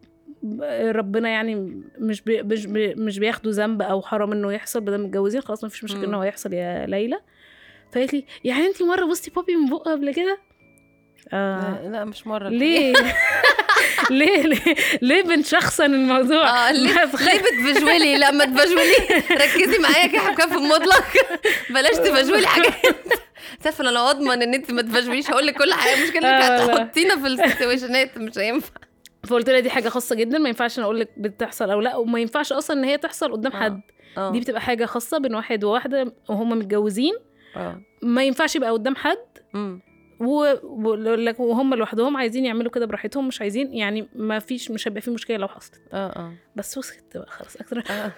ربنا يعني مش بي مش بي مش بياخدوا ذنب او حرام انه يحصل بدل متجوزين خلاص ما فيش مشكله مم. ان هو يحصل يا ليلى فقالت لي يعني انت مره بصتي بابي من بقه قبل كده آه. لا, لا مش مره ليه ليه ليه ليه بنشخصن الموضوع اه ليه ما ليه تخ- بتفجولي لا ما تفجولي ركزي معايا كده حكام في المطلق بلاش تفجولي حاجات سافر لو اضمن ان انت ما تفجوليش هقول لك كل حاجه المشكله انك آه، لا. هتحطينا في السيتويشنات مش هينفع فقلت لها دي حاجه خاصه جدا ما ينفعش انا اقول لك بتحصل او لا وما ينفعش اصلا ان هي تحصل قدام آه. حد اه دي بتبقى حاجه خاصه بين واحد وواحده وهم متجوزين اه ما ينفعش يبقى قدام حد أمم. و- و- لك- وهم لوحدهم عايزين يعملوا كده براحتهم مش عايزين يعني ما فيش مش هيبقى في مشكله لو حصلت اه اه بس وسكت بقى خلاص اكتر آه.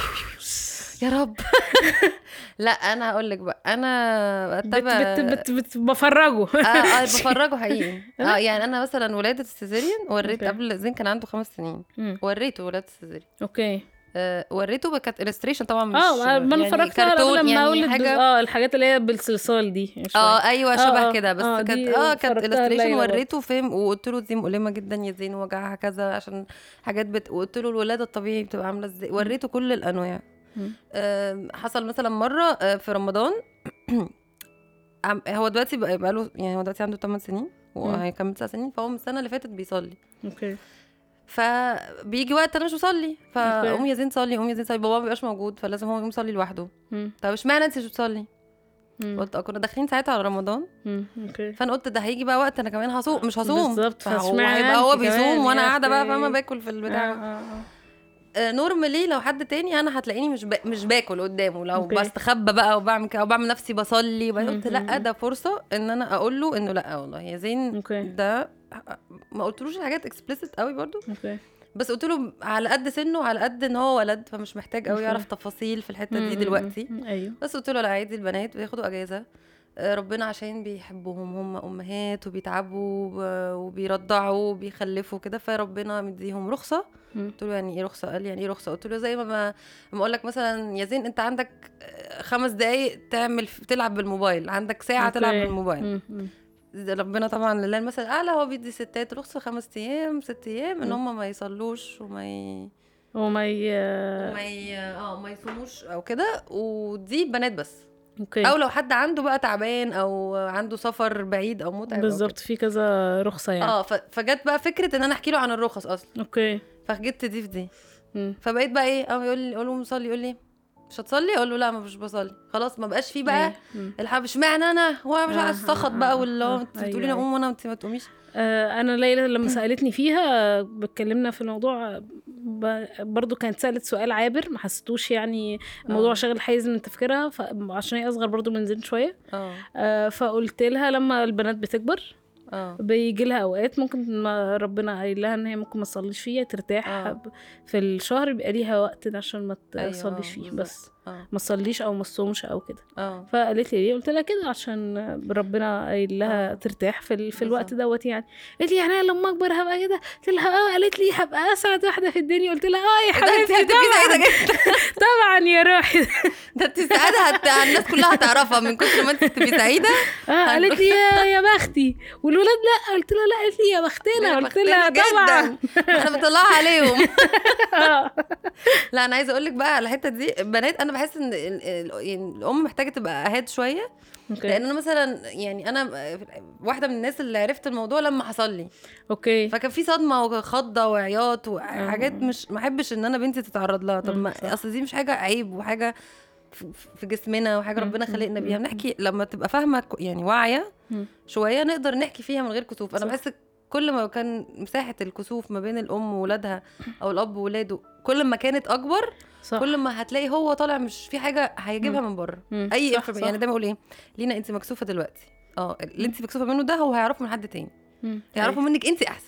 يا رب لا انا هقول لك بقى انا بت بتابع بت بت بت بفرجه اه اه بفرجه حقيقي اه يعني انا مثلا ولاده السيزيريان وريت أوكي. قبل زين كان عنده خمس سنين مم. وريته ولاده السيزيريان اوكي آه وريته بقى كانت illustration طبعا مش اه ما انا يعني اتفرجت على كرتون لما يعني اولد حاجه اه الحاجات اللي هي بالصلصال دي شوية. اه ايوه آه، شبه آه، كده بس آه، كانت دي اه كانت اتفرجتها illustration ليلى برضه. وريته فهم وقلت له دي مؤلمه جدا يا زين وجعها كذا عشان حاجات بت... وقلت له الولاده الطبيعي بتبقى عامله ازاي وريته كل الانواع مم. آه حصل مثلا مره آه في رمضان عم- هو دلوقتي بقى بقاله يعني هو دلوقتي عنده 8 سنين وهيكمل 9 سنين فهو من السنه اللي فاتت بيصلي اوكي فبيجي وقت انا مش بصلي أوكي. فقوم يا زين صلي قوم يا زين صلي بابا ما بيبقاش موجود فلازم هو يقوم يصلي لوحده مم. طب اشمعنى انت مش بتصلي مم. قلت اه كنا داخلين ساعتها على رمضان مم. اوكي فانا قلت ده هيجي بقى وقت انا كمان هصوم مش هصوم بالظبط، فهو فاشمعنى هيبقى هو انت كمان بيصوم وانا يا قاعده بقى أختي؟ فاهمه باكل في آه، البتاع آه، آه. آه، نورمالي لو حد تاني انا هتلاقيني مش با... مش باكل قدامه لو أوكي. بستخبى بقى وبعمل كده وبعمل نفسي بصلي وبعدين قلت مم. لا ده فرصه ان انا اقول له انه لا والله يا زين اوكي ده ما قلتلوش الحاجات اكسبلسيت قوي برضو اوكي بس قلت له على قد سنه على قد ان هو ولد فمش محتاج قوي أوكي. يعرف تفاصيل في الحته مم. دي دلوقتي مم. ايوه بس قلت له لا عادي البنات بياخدوا اجازه آه، ربنا عشان بيحبهم هم امهات وبيتعبوا و- وبيرضعوا وبيخلفوا كده فربنا مديهم رخصه مم. قلت له يعني ايه رخصه قال لي يعني ايه رخصه قلت له زي ما ما ما اقول لك مثلا يا زين انت عندك آه، خمس دقايق تعمل تلعب بالموبايل عندك ساعه تلعب أوكي. بالموبايل مم. مم. ده ربنا طبعا لله المثل الاعلى هو بيدي ستات رخصه خمس ايام ست ايام ان مم. هم ما يصلوش وما ي... وما ي... وما ي... اه ما يصوموش او كده ودي بنات بس اوكي او لو حد عنده بقى تعبان او عنده سفر بعيد او متعب أو بالظبط في كذا رخصه كده. يعني اه ف... فجت بقى فكره ان انا احكي له عن الرخص اصلا اوكي فجبت دي في دي مم. فبقيت بقى ايه اه يقول لي اقول له مصلي يقول لي مش هتصلي اقول له لا ما مش بصلي خلاص ما بقاش فيه بقى أيوة. مم. الحب اشمعنى انا هو مش آه، عايز السخط آه، بقى آه، واللي هو آه، انت أيوة، بتقولي لي أيوة. قوم وانا انت ما تقوميش آه، انا ليلى لما سالتني فيها بتكلمنا في الموضوع ب- برضو كانت سالت سؤال عابر ما حسيتوش يعني الموضوع آه. شاغل حيز من تفكيرها فعشان هي اصغر برضو من زين شويه اه آه، فقلت لها لما البنات بتكبر اه بيجي لها اوقات ممكن ما ربنا قايل لها ان هي ممكن ما تصليش فيها ترتاح آه. ب- في الشهر يبقى ليها وقت عشان ما أيوة، تصليش آه، فيه بالظبط. بس اه ما تصليش او ما تصومش او كده اه فقالت لي ليه قلت لها كده عشان ربنا قايل لها آه. ترتاح في, ال... في الوقت بالظبط. دوت يعني قالت لي يعني انا لما اكبر هبقى كده قلت لها اه قالت لي هبقى اسعد واحده في الدنيا قلت لها اه يا ده انت حبيبتي هتبقي سعيده طبعا جدا طبعا يا روحي ده انت سعاده هت... الناس كلها هتعرفها من كتر ما انت تبقي سعيده اه قالت لي يا يا بختي والولاد لا قلت لها لا قالت لي يا بختنا يا قلت لها بختنا طبعا جداً. انا بطلعها عليهم اه لا انا عايزه اقول لك بقى على الحته دي بنات انا بحس ان ال- ال- يعني الام محتاجه تبقى اهاد شويه اوكي لان انا مثلا يعني انا واحده من الناس اللي عرفت الموضوع لما حصل لي اوكي فكان في صدمه وخضه وعياط وحاجات مش ما احبش ان انا بنتي تتعرض لها طب مم، ما صح. اصل دي مش حاجه عيب وحاجه في- في جسمنا وحاجه مم، ربنا مم، خلقنا مم، بيها مم. بنحكي لما تبقى فاهمه ك- يعني واعيه مم. شويه نقدر نحكي فيها من غير كسوف انا صح. بحس كل ما كان مساحه الكسوف ما بين الام وولادها او الاب وولاده كل ما كانت اكبر صح كل ما هتلاقي هو طالع مش في حاجه هيجيبها من بره مم. اي صح، information. صح. يعني دايما اقول ايه لينا انت مكسوفه دلوقتي اه اللي انت مكسوفه منه ده هو هيعرفه من حد تاني مم. يعرفوا منك انت احسن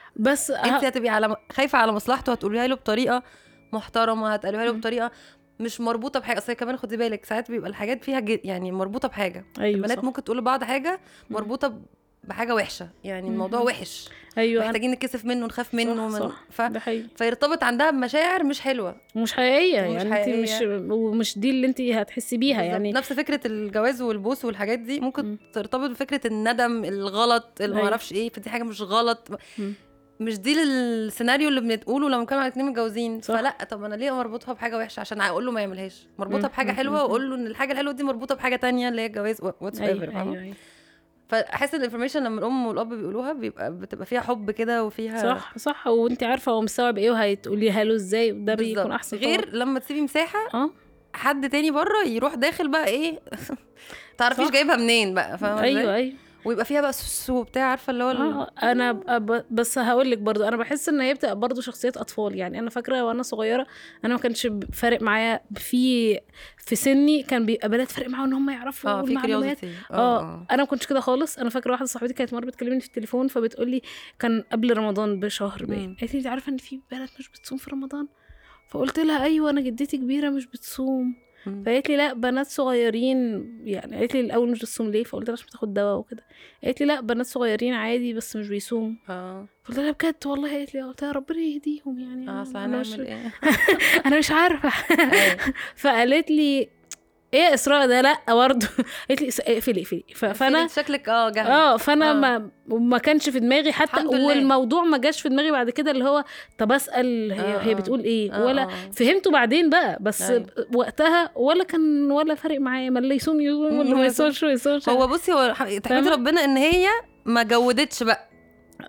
بس انت ه- هتبقي على خايفه على مصلحته هتقوليها له بطريقه محترمه هتقوليها له مم. بطريقه مش مربوطه بحاجه اصل كمان خدي بالك ساعات بيبقى الحاجات فيها جد يعني مربوطه بحاجه ايوه البنات صح. ممكن تقول لبعض حاجه مربوطه بحاجه وحشه يعني مم. الموضوع وحش ايوه أنا- محتاجين نتكسف منه نخاف منه صح، من صح. ف... ده حقيقي فيرتبط عندها بمشاعر مش حلوه مش حقيقيه ومش يعني انت مش حقيقية. ومش دي اللي انت هتحسي بيها بالظبط. يعني نفس فكره الجواز والبوس والحاجات دي ممكن مم. ترتبط بفكره الندم الغلط اللي ما أيوة. اعرفش ايه فدي حاجه مش غلط مم. مش دي السيناريو اللي بنقوله لما كانوا اتنين متجوزين صح. فلا طب انا ليه مربوطها بحاجه وحشه عشان اقول له ما يعملهاش مربوطه مم. بحاجه مم. حلوه مم. واقول له ان الحاجه الحلوه دي مربوطه بحاجه تانية اللي هي الجواز واتس ايفر ايوه ايوه أيوة. فاحس ان الانفورميشن لما الام والاب بيقولوها بيبقى بتبقى فيها حب كده وفيها صح صح وانت عارفه هو مستوعب ايه وهتقوليها له ازاي وده بيكون بالظبط. احسن غير لما تسيبي مساحه طبعاً. اه حد تاني بره يروح داخل بقى ايه تعرفيش صح. جايبها منين بقى فاهمه ايوه إزاي؟ ايوه ويبقى فيها بقى سوس وبتاع عارفه اللي هو ال- اه انا ب- ب- بس هقول لك برضو انا بحس ان هي بتبقى برضو شخصيات اطفال يعني انا فاكره وانا صغيره انا ما كانش ب- فارق معايا في في سني كان بيبقى بنات فارق معاهم ان هم يعرفوا اه في المعلومات كريوزيتي اه انا ما كنتش كده خالص انا فاكره واحده صاحبتي كانت مره بتكلمني في التليفون فبتقول لي كان قبل رمضان بشهر باين مم. قالت لي انت عارفه ان في بنات مش بتصوم في رمضان فقلت لها ايوه انا جدتي كبيره مش بتصوم مم. فقالت لي لا بنات صغيرين يعني قالت لي الاول مش بتصوم ليه فقلت لها عشان بتاخد دواء وكده قالت لي لا بنات صغيرين عادي بس مش بيصوموا اه قلت لها بجد والله قالت لي قلت لها ربنا يهديهم يعني اه صح انا مش هنعمل ايه انا مش عارفه أيوة. فقالت لي ايه يا اسراء ده لا برضه قالت لي اقفلي اقفلي ف- فانا شكلك اه جهل اه فانا آه. ما ما كانش في دماغي حتى الحمد لله. والموضوع ما جاش في دماغي بعد كده اللي هو طب اسال هي, آه، هي آه. بتقول ايه آه، ولا آه. فهمته بعدين بقى بس أيوة. وقتها ولا كان ولا فارق معايا ما اللي يصوم يصوم واللي ما يصومش ما يصومش هو بصي هو ح- تحمدي فاهمة؟ ربنا ان هي ما جودتش بقى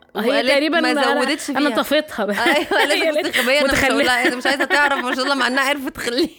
هي وقالت تقريبا ما أنا- زودتش فيها انا طفيتها بقى ايوه هي لازم مستخبيه انا مش متخلفة. هقولها أنا مش عايزه تعرف ما شاء الله مع انها عرفت تخليها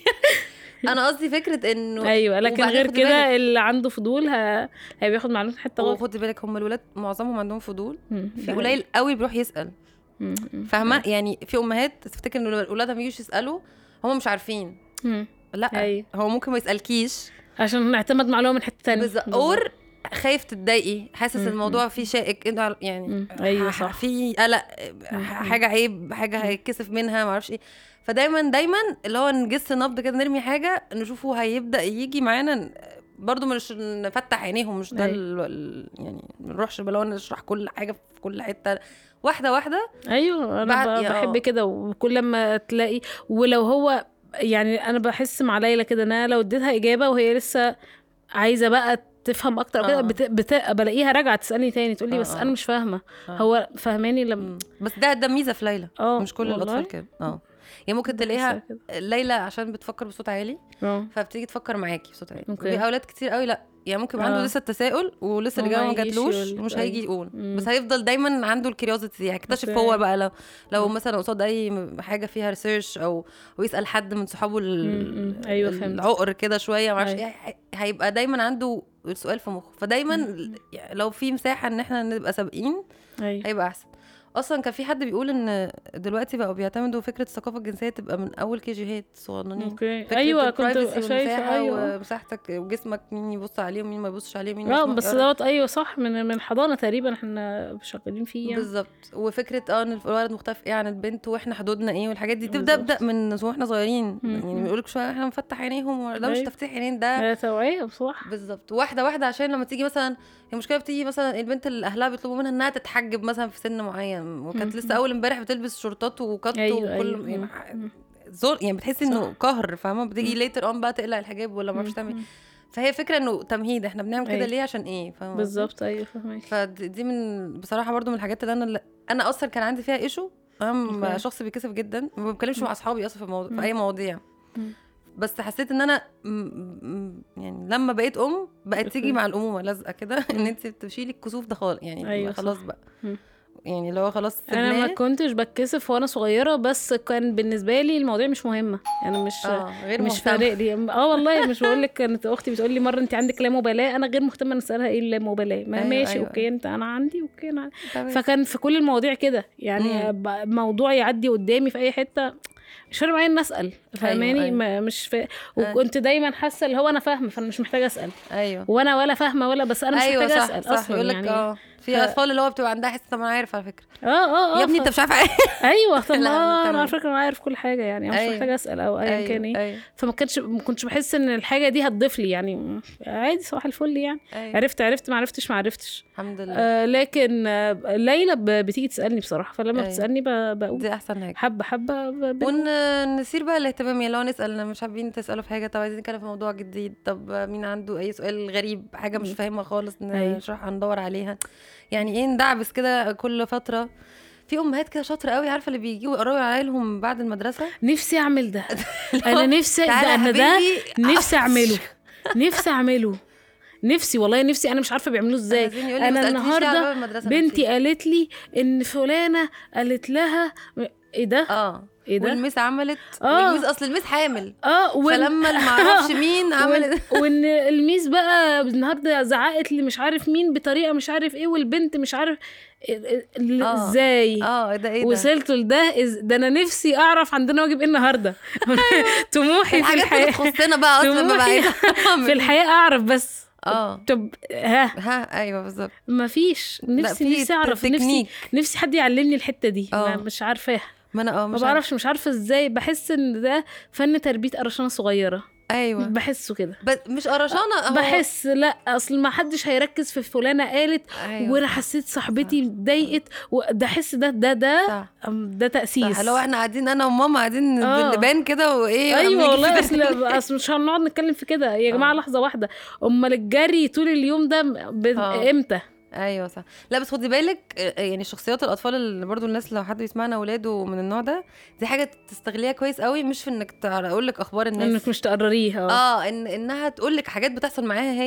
انا قصدي فكره انه ايوه لكن وبعدين غير خدي بالك- كده اللي عنده فضول ه... هي بياخد معلومات حتى غلط وخدي بالك هم الولاد معظمهم عندهم فضول مم، في ده قليل قوي بيروح يسال مم، مم. فاهمه يعني في امهات تفتكر ان اولادها ما يجوش يسالوا هم مش عارفين مم. لا أيوة. هو ممكن ما يسالكيش عشان نعتمد معلومه من حته تانية بالظبط اور خايف تتضايقي حاسس مم. الموضوع فيه شائك انت عل- يعني مم. أيوة ح- صح. في قلق مم. حاجه عيب حاجه هيتكسف منها ما اعرفش ايه فدايما دايما اللي هو نجس نبض كده نرمي حاجه نشوفه هيبدا يجي معانا ن- برضو مش نفتح عينيهم مش ده أيوة. ال- ال- يعني ما نروحش بلو نشرح كل حاجه في كل حته واحده واحده ايوه انا بعد- ب- يا- بحب كده وكل ما تلاقي ولو هو يعني انا بحس مع ليلى كده ان انا لو اديتها اجابه وهي لسه عايزه بقى تفهم اكتر او كده آه. بت... بت... بلاقيها راجعه تسالني تاني تقول لي آه، بس آه. انا مش فاهمه آه. هو فهماني لما مم. بس ده ده ميزه في ليلى اه مش كل والله. الاطفال كده اه يعني ممكن بحسها تلاقيها كده. ليلى عشان بتفكر بصوت عالي اه فبتيجي تفكر معاكي بصوت عالي أوكي. وفي اولاد كتير قوي لا يعني ممكن يبقى عنده آه. لسه التساؤل ولسه هو الاجابه ما ما يجيش جاتلوش يقول- ومش أيوة. هيجي يقول مم. بس هيفضل دايما عنده الكيوريوزيتي هيكتشف أوكي. هو بقى لو لو مم. مثلا قصاد اي م- حاجه فيها ريسيرش او ويسال حد من صحابه مم. ال- مم. أيوة فهمت. العقر كده شويه معرفش أيوة. ايه هي- هيبقى دايما عنده السؤال في مخه فدايما مم. يعني لو في مساحه ان احنا نبقى سابقين ايوه هيبقى احسن اصلا كان في حد بيقول ان دلوقتي بقوا بيعتمدوا فكره الثقافه الجنسيه تبقى من اول كي جيهات صغننين اوكي فكرة ايوه كنت الprivacy شايفه والمساحة ايوه ومساحتك وجسمك مين يبص عليه ومين ما يبصش عليه ومين اه مسموح بس له. دوت ايوه صح من من الحضانه تقريبا احنا شغالين فيه يعني بالظبط وفكره اه ان الولد مختلف ايه عن البنت واحنا حدودنا ايه والحاجات دي تبدا بالظبط. ابدا من واحنا صغيرين مم. يعني بيقول لك شويه احنا بنفتح عينيهم ده مش أيوة. تفتيح عينين ده آه، توعيه صح بالظبط واحده واحده عشان لما تيجي مثلا هي المشكله بتيجي مثلا البنت اللي اهلها بيطلبوا منها انها تتحجب مثلا في سن معين وكانت مم. لسه اول امبارح بتلبس شورتات وكت ايوه وكل ايوه يعني مم. مم. زور يعني بتحسي انه صح. قهر فاهمه بتيجي مم. ليتر اون بقى تقلع الحجاب ولا ما اعرفش تعمل مم. فهي فكره انه تمهيد احنا بنعمل كده أيوة. ليه عشان ايه فاهمه قصدي؟ بالظبط ايوه فهمك فدي من بصراحه برضو من الحاجات اللي انا انا اصلا كان عندي فيها ايشو انا أوكي. شخص بيكسف جدا ما بتكلمش مم. مع اصحابي اصلا في, الموضوع مم. في اي مواضيع مم. بس حسيت ان انا م- م- يعني لما بقيت ام بقت تيجي أوكي. مع الامومه لازقه كده ان مم. انت بتشيلي الكسوف ده خالص يعني أيوة خلاص صح. بقى مم. يعني اللي هو خلاص انا ما سيبناه كنتش بتكسف وانا صغيره بس كان بالنسبه لي المواضيع مش مهمه يعني مش اه غير مش مهتمة. فارق لي اه والله مش بقول لك كانت اختي بتقول لي مره انت عندك لا مبالاه انا غير مهتمه ان اسالها ايه اللا مبالاه ما أيوة، ماشي أيوة، اوكي انت انا عندي اوكي انا عندي. تمام. فكان في كل المواضيع كده يعني مم. ب- موضوع يعدي قدامي في اي حته مش فارق معايا ان اسال فاهماني أيوة. ما- مش ف... وكنت دايما حاسه اللي هو انا فاهمه فانا مش محتاجه اسال ايوه وانا ولا فاهمه ولا بس انا مش ايوه محتاجه صح اسال صح اصلا يقول لك يعني اه في ف- اطفال اللي هو بتبقى عندها حس طب انا عارف على فكره اه اه اه يا ابني ف- انت مش عارف ايه ايوه طب لا، ما انا تمام. على فكره انا عارف كل حاجه يعني أنا مش أيوة. محتاجه اسال او ايا كان ايه ايوه فما كنتش ما كنتش بحس ان الحاجه دي هتضيف لي يعني م- عادي صباح الفل يعني ايوه عرفت عرفت ما عرفتش ما عرفتش الحمد لله آه لكن آه ليلى ب- بتيجي تسالني بصراحه فلما أيوة. بتسالني ب- بقول دي احسن حاجه حبه حبه ب- ب- ونصير بقى الاهتمام يعني لو نسال مش حابين تسالوا في حاجه طب عايزين نتكلم في موضوع جديد طب مين عنده اي سؤال غريب حاجه مش مم. فاهمها خالص أيوة. نشرحها ندور عليها يعني ايه ندعبس كده كل فتره في امهات كده شاطره قوي عارفه اللي بيجوا يقروا عيالهم بعد المدرسه نفسي اعمل ده انا نفسي ده تعالى يا انا ده حبيبي. نفسي اعمله نفسي اعمله نفسي والله نفسي انا مش عارفه بيعملوه ازاي عايزين يقولوا انا ما سألتنيش ليه على النهارده باب المدرسة بنتي نفسي. قالت لي ان فلانه قالت لها ايه ده اه ايه ده والميس عملت آه. والميس اصل الميس حامل اه وإن- فلما اللي معرفش مين عملت وإن- وان الميس بقى النهارده زعقت لي مش عارف مين بطريقه مش عارف ايه والبنت مش عارف ال- ال- آه. ازاي اه ده ايه ده وصلت لده إز- ده انا نفسي اعرف عندنا واجب ايه النهارده طموحي في الحاجات اللي الحياه تخصنا بقى اصلا ما طموحي بعيدة في الحياه اعرف بس اه طب ها ها ايوه بالظبط ما فيش لا، نفسي في نفسي اعرف نفسي تكنيك. نفسي حد يعلمني الحته دي ما آه. مش عارفاها ما انا اه ما مش عارفة. بعرفش مش عارفه ازاي بحس ان ده فن تربيه قرشانه صغيره ايوه بحسه كده بس مش قرشانه هو بحس لا اصل ما حدش هيركز في فلانه قالت أيوة. وانا حسيت صاحبتي اتضايقت وده حس ده ده ده صح أم، ده تاسيس صح لو احنا قاعدين انا وماما قاعدين آه. باللبان كده وايه ايوه عم يجي والله في اصل بالي. اصل مش هنقعد نتكلم في كده يا جماعه آه. لحظه واحده امال الجري طول اليوم ده ب... آه. امتى ايوه صح لا بس خدي بالك آه، يعني شخصيات الاطفال اللي برضو الناس لو حد بيسمعنا اولاده من النوع ده دي حاجه تستغليها كويس قوي مش في انك اقول لك اخبار الناس انك مش تقرريها اه ان انها تقول لك حاجات بتحصل معاها هي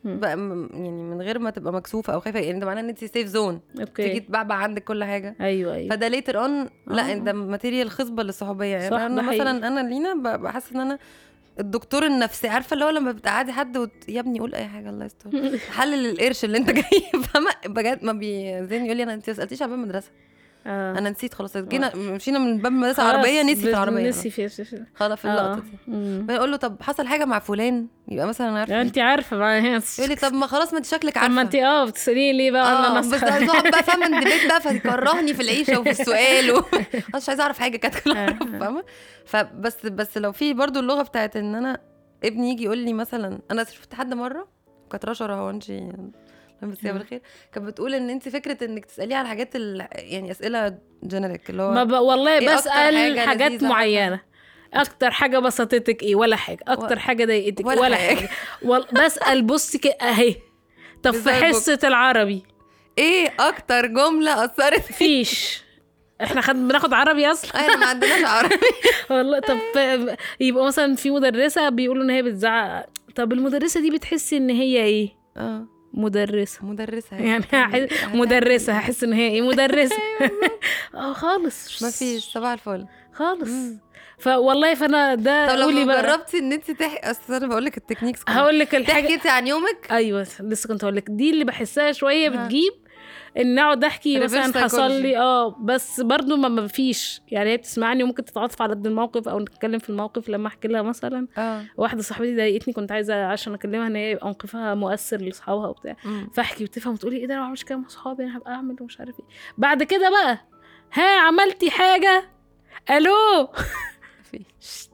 مم. بقى م- يعني من غير ما تبقى مكسوفه او خايفه يعني ده معناه ان انت سيف زون تيجي اوكي تبعبع عندك كل حاجه ايوه ايوه فده ليتر اون لا آه. ده ماتيريال خصبه للصحوبيه يعني صح، انا ده حقيقي. مثلا انا لينا ب- بحس ان انا الدكتور النفسي عارفه اللي هو لما بتقعدي حد وت... يا ابني قول اي حاجه الله يستر حلل القرش اللي انت جاي فاهمه بجد ما بيزين يقول لي انا انت ما سالتيش على باب المدرسه آه. انا نسيت خلاص جينا مشينا من باب المدرسه خلاص، عربيه نسي في بس- العربيه نسي في في- في- خلاص في اللقطه آه. دي مم. بقول له طب حصل حاجه مع فلان يبقى مثلا انا عارفه انت عارفه بقى هي يقول لي طب ما خلاص ما انت شكلك طب عارفه ما انت اه بتساليني ليه بقى اه انا بس نصح نقعد بقى فاهمه اندبيت بقى فيكرهني في العيشه وفي السؤال و... أنا مش عايزه اعرف حاجه كانت كلها آه. فاهمه فبس بس لو في برضو اللغه بتاعت ان انا ابني يجي يقول لي مثلا انا شفت حد مره كانت رشا رهوانجي الله يمسيها مم. بالخير كانت بتقول ان انت فكره انك تساليه على حاجات ال... يعني اسئله جنريك اللي هو ما ب... والله إيه أكتر بسال حاجة حاجات لذيذة معينه اكتر حاجه بسطتك ايه ولا حاجه اكتر و- حاجه ضايقتك ولا ولا, حاجة. حاجه, وال... بسال بصي كده اهي طب في بالظبط. حصه العربي ايه اكتر جمله اثرت فيش احنا خد بناخد عربي اصلا احنا ما عندناش عربي والله طب ف- يبقى مثلا في مدرسه بيقولوا ان هي بتزعق طب المدرسه دي بتحسي ان هي ايه اه مدرسه مدرسه يعني هحس مدرسه هحس ان هي ايه مدرسه اه خالص ما فيش صباح الفل خالص مم. فوالله فانا ده طب قولي لو بقى جربتي ان انت تحكي اصل انا بقول لك التكنيكس كلها. هقول لك الحاجه تحكي انت عن يومك ايوه لسه كنت هقول لك دي اللي بحسها شويه ها. بتجيب ان اقعد احكي Reverse مثلا حصل psychology. لي اه بس برضو ما ما فيش يعني هي بتسمعني وممكن تتعاطف على قد الموقف او نتكلم في الموقف لما احكي لها مثلا اه واحده صاحبتي ضايقتني كنت عايزه عشان اكلمها ان هي يبقى موقفها مؤثر لاصحابها وبتاع مم. فاحكي وتفهم وتقولي ايه ده انا ما عملتش كده مع صحابي انا هبقى اعمل ومش عارف ايه بعد كده بقى ها عملتي حاجه الو مفيش.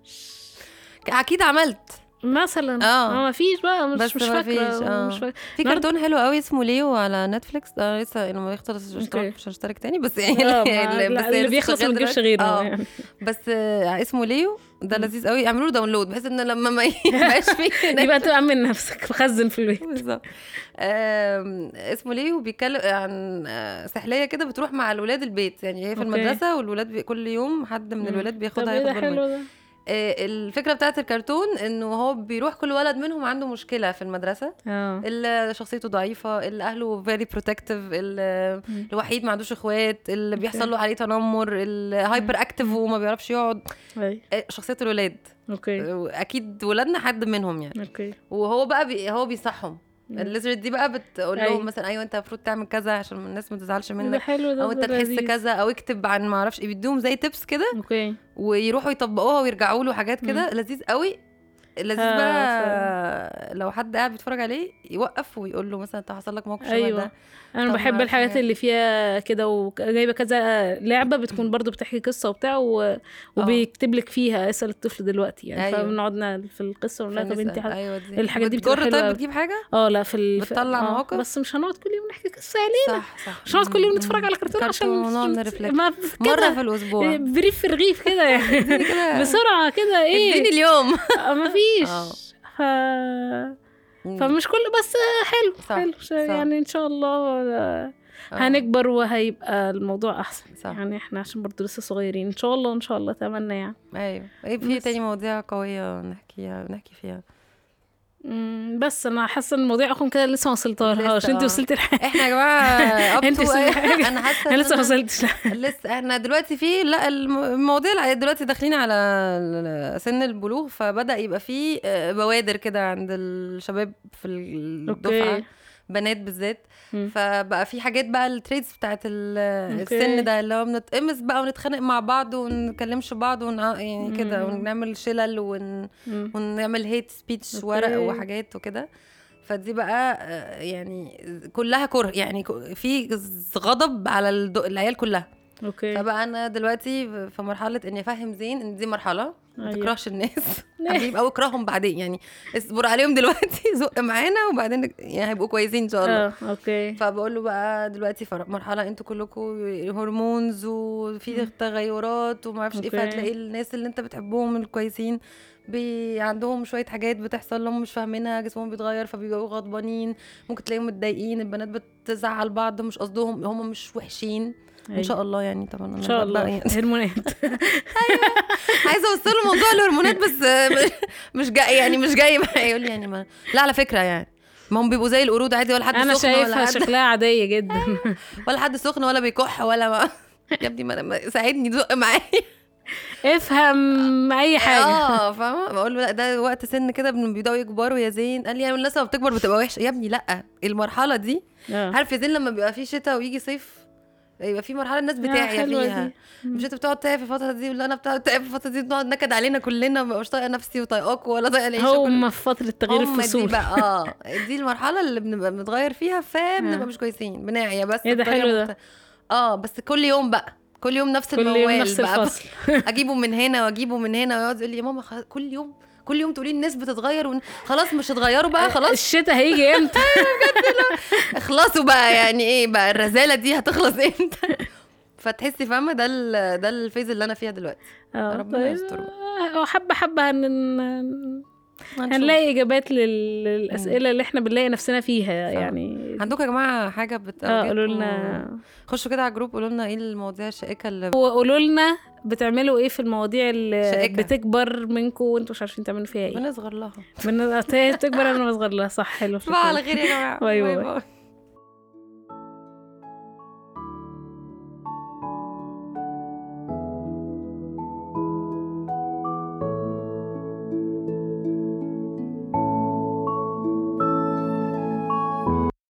اكيد عملت مثلا آه. ما فيش بقى مش بس مش ما فاكره فيش، آه. مش فاكره في النهاردة- كرتون حلو قوي اسمه ليو على نتفليكس ده لسه لما يخلص الاشتراك أوكي. مش هشترك تاني بس يعني آه، اللي- ما- اللي- لا، بس اللي لسه بيخلص شغال ما نجيبش دلوقتي. غيره اه يعني بس آه، اسمه ليو ده مم. لذيذ قوي اعملوا له داونلود بحيث ان لما ما يبقاش فيه يبقى انت من نفسك مخزن في البيت بالظبط آم، اسمه ليه وبيتكلم عن آه، سحليه كده بتروح مع الولاد البيت يعني هي في أوكي. المدرسه والولاد بي... كل يوم حد من مم. الولاد طب بياخدها ايه ده ياخد باله منها. حلو ده آه، الفكره بتاعت الكرتون انه هو بيروح كل ولد منهم عنده مشكله في المدرسه اه اللي شخصيته ضعيفه اللي اهله فيري بروتكتيف اللي مم. الوحيد ما عندوش اخوات اللي أوكي. بيحصل له عليه تنمر الهايبر اكتيف وما بيعرفش يقعد أي. آه، شخصيه الولاد اوكي آه، اكيد ولادنا حد منهم يعني اوكي وهو بقى بي هو بيصحهم مم. الليزرد دي بقى بتقول أيوة. لهم مثلا ايوه انت المفروض تعمل كذا عشان الناس ما تزعلش ده منك حلو ده او انت ده تحس لذيذ. كذا او اكتب عن ما اعرفش ايه بيدوهم زي تيبس كده اوكي ويروحوا يطبقوها ويرجعوا له حاجات كده لذيذ قوي لذيذ آه، بقى لو حد قاعد بيتفرج عليه يوقف ويقول له مثلا انت حصل لك موقف شبه ايوه ده انا طب بحب معرفش الحاجات حاجات. اللي فيها كده وجايبه كذا لعبه بتكون برضو بتحكي قصه وبتاع و... وبيكتب لك فيها اسال الطفل دلوقتي يعني أيوة. فبنقعد ن- في القصه ونقول لها طب فنسأل. انت ح- ايوه دي الحاجات دي بتبقى بتجر حلوة طيب أوي. بتجيب حاجه اه لا في ال... في- بتطلع آه، مواقف؟ بس مش هنقعد كل يوم نحكي قصه يعني صح صح مش هنقعد كل يوم مم. نتفرج على كرتون عشان ونقعد نرفلكت ما مره كده في الاسبوع بريف في رغيف كده يعني اديني كده بسرعه كده ايه اديني اليوم آه، ما فيش آه. ف... فمش كل بس حلو صح، حلو صح. يعني ان شاء الله آه، آه. هنكبر وهيبقى الموضوع احسن صح. يعني احنا عشان برضه لسه صغيرين ان شاء الله ان شاء الله اتمنى يعني ايوه ايه في بس. تاني مواضيع قويه نحكيها نحكي فيها مم، بس انا حاسه ان المواضيع اكون كده لسه ما وصلتهاش لسه، انت آه. وصلتي لحاجه احنا يا جماعه up انت to وصلتي أي- حاجة؟ انا حاسه انا إن لسه ما وصلتش لحاجة. لسه احنا دلوقتي في لا الم- المواضيع الع- دلوقتي داخلين على ال- سن البلوغ فبدا يبقى في آه، بوادر كده عند الشباب في الدفعه اوكي بنات بالذات مم. فبقى في حاجات بقى التريدز بتاعت ال- أوكي. السن ده اللي هو بنتقمص بقى ونتخانق مع بعض ونكلمش بعض ون... يعني كده مم. ونعمل شلل ون... مم. ونعمل هيت سبيتش أوكي. ورق وحاجات وكده فدي بقى آه، يعني كلها كره يعني ك- في غضب على الد- العيال كلها اوكي فبقى انا دلوقتي في مرحله اني افهم زين ان دي مرحله ما أيوة. تكرهش الناس حبيب او اكرههم بعدين يعني اصبر عليهم دلوقتي زق معانا وبعدين يعني هيبقوا كويسين ان شاء الله اه اوكي فبقول له بقى دلوقتي في مرحله انتوا كلكم هرمونز وفي تغيرات وما اعرفش ايه أوكي. فهتلاقي الناس اللي انت بتحبهم الكويسين بي عندهم شويه حاجات بتحصل لهم مش فاهمينها جسمهم بيتغير فبيبقوا غضبانين ممكن تلاقيهم متضايقين البنات بتزعل بعض مش قصدهم هم مش وحشين ان شاء الله يعني طبعا انا ان شاء بقى الله يعني هرمونات عايزه اوصل له موضوع الهرمونات بس مش- مش جاي يعني مش جاي بقى يقول لي يعني ما لا على فكره يعني ما هم بيبقوا زي القرود عادي ولا حد انا سخن ولا شايفها حد شكلها عاديه جدا ولا حد سخن ولا بيكح ولا ما يا ابني ما ما- ساعدني زق معايا افهم اي حاجه اه فاهمه بقول له لا ده وقت سن كده بن- بيبداوا يكبروا يا زين قال لي يعني الناس لما بتكبر بتبقى وحشه يا ابني لا المرحله دي آه. عارف يا زين لما بيبقى في شتاء ويجي صيف يبقى في مرحله الناس آه، بتاعي حلوة فيها دي. مش انت بتقعد تعب في الفتره دي ولا انا بتقعد تعب في الفتره دي بنقعد نكد علينا كلنا مبقاش طايقه نفسي وطايقاكوا ولا طايقه العيشه كل- هم في فتره تغيير هم دي الفصول بقى اه دي المرحله اللي بنبقى بنتغير فيها فبنبقى آه. مش كويسين بنعيا بس ايه ده بطريقة حلو ده. مخت- اه بس كل يوم بقى كل يوم نفس كل الموال يوم نفس بقى الفصل اجيبه من هنا واجيبه من هنا ويقعد يقول لي يا ماما خ- كل يوم كل يوم تقولي الناس بتتغير ون... خلاص مش هتغيروا بقى خلاص الشتاء هيجي امتى اخلصوا بقى يعني ايه بقى الرزاله دي هتخلص امتى فتحسي فاهمه ده ال... ده الفيز اللي انا فيها دلوقتي اه ربنا طيب يستر آه، حبه حبه هن... هنشوف. هنلاقي اجابات لل- للاسئله اللي احنا بنلاقي نفسنا فيها يعني عندكم يا جماعه حاجه بت اه قولوا أوجدكم؟ لنا خشوا كده على الجروب قولوا لنا ايه المواضيع الشائكه اللي وقولوا لنا بتعملوا ايه في المواضيع اللي شائكة. بتكبر منكم وانتوا مش عارفين تعملوا فيها ايه بنصغر لها من- هي بتكبر انا بصغر لها صح حلو تصبحوا على خير يا جماعه باي باي. باي